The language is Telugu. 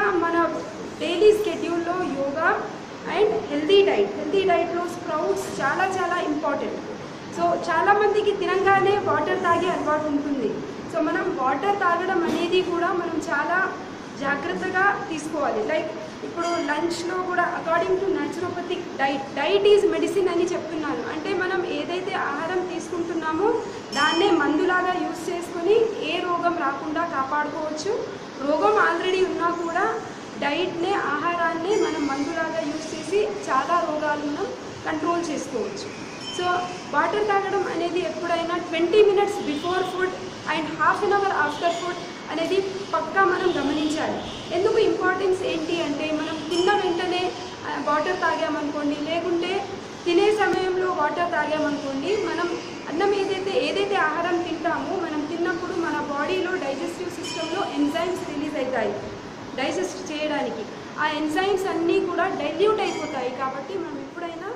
మన డైలీ స్కెడ్యూల్లో yoga and healthy diet healthy డైట్లో స్ప్రౌట్స్ చాలా చాలా ఇంపార్టెంట్ సో చాలా మందికి తినంగానే వాటర్ తాగే అలవాటు ఉంటుంది సో మనం వాటర్ తాగడం అనేది కూడా మనం చాలా జాగ్రత్తగా తీసుకోవాలి లైక్ ఇప్పుడు లంచ్లో కూడా according to naturopathic diet diet is medicine అని చెప్తున్నాను అంటే మనం ఏదైతే ఆహారం తీసుకుంటున్నామో దాన్నే మందులాగా యూస్ చేసుకొని ఏ రోగం రాకుండా కాపాడుకోవచ్చు రోగం ఆల్రెడీ ఉన్నా కూడా డైట్నే ఆహారాన్ని మనం మందులాగా యూస్ చేసి చాలా రోగాలను కంట్రోల్ చేసుకోవచ్చు సో వాటర్ తాగడం అనేది ఎప్పుడైనా twenty minutes before food and half an hour after food అనేది పక్కా మనం గమనించాలి ఎందుకు ఇంపార్టెన్స్ ఏంటి అంటే మనం తిన్న వెంటనే వాటర్ తాగామనుకోండి లేకుంటే తినే సమయంలో వాటర్ తాగామనుకోండి మనం అన్నం ఏదైతే ఏదైతే ఆహారం తింటామో మనం తిన్నప్పుడు మన బాడీలో డైజెస్టివ్ సిస్టంలో ఎంజైమ్స్ రిలీజ్ అవుతాయి డైజెస్ట్ చేయడానికి ఆ ఎంజైమ్స్ అన్నీ కూడా డైల్యూట్ అయిపోతాయి కాబట్టి మనం ఎప్పుడైనా